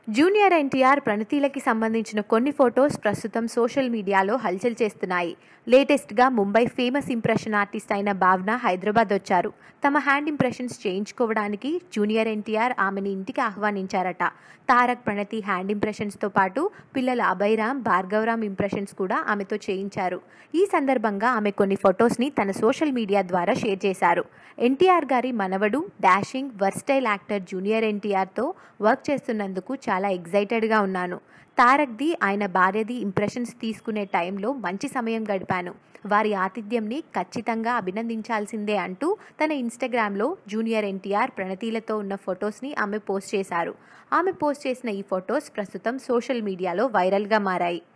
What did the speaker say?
junior NTR ప్రణతిలకి సంబంధించిన కొన్ని photos ప్రస్తుతం సోషల్ మీడియాలో హల్చల్ చేస్తున్నాయి లేటెస్ట్గా ముంబై ఫేమస్ ఇంప్రెషన్ ఆర్టిస్ట్ అయిన భావన హైదరాబాద్ వచ్చారు తమ హ్యాండ్ ఇంప్రెషన్స్ చేయించుకోవడానికి జూనియర్ ఎన్టీఆర్ ఆమెని ఇంటికి ఆహ్వానించారట తారక్ ప్రణతి హ్యాండ్ ఇంప్రెషన్స్తో పాటు పిల్లల అభయరామ్ భార్గవరామ్ ఇంప్రెషన్స్ కూడా ఆమెతో చేయించారు ఈ సందర్భంగా ఆమె కొన్ని ఫొటోస్ని తన సోషల్ మీడియా ద్వారా షేర్ చేశారు ఎన్టీఆర్ గారి మనవడు డాషింగ్ వర్స్టైల్ యాక్టర్ జూనియర్ ఎన్టీఆర్తో వర్క్ చేస్తున్నందుకు చాలా ఎగ్జైటెడ్గా ఉన్నాను తారక్ది ఆయన భార్యది ఇంప్రెషన్స్ తీసుకునే టైంలో మంచి సమయం గడిపాను వారి ఆతిథ్యంని ఖచ్చితంగా అభినందించాల్సిందే అంటూ తన ఇన్స్టాగ్రామ్లో జూనియర్ ఎన్టీఆర్ ప్రణతిలతో ఉన్న ఫొటోస్ని ఆమె పోస్ట్ చేశారు ఆమె పోస్ట్ చేసిన ఈ ఫొటోస్ ప్రస్తుతం సోషల్ మీడియాలో వైరల్గా మారాయి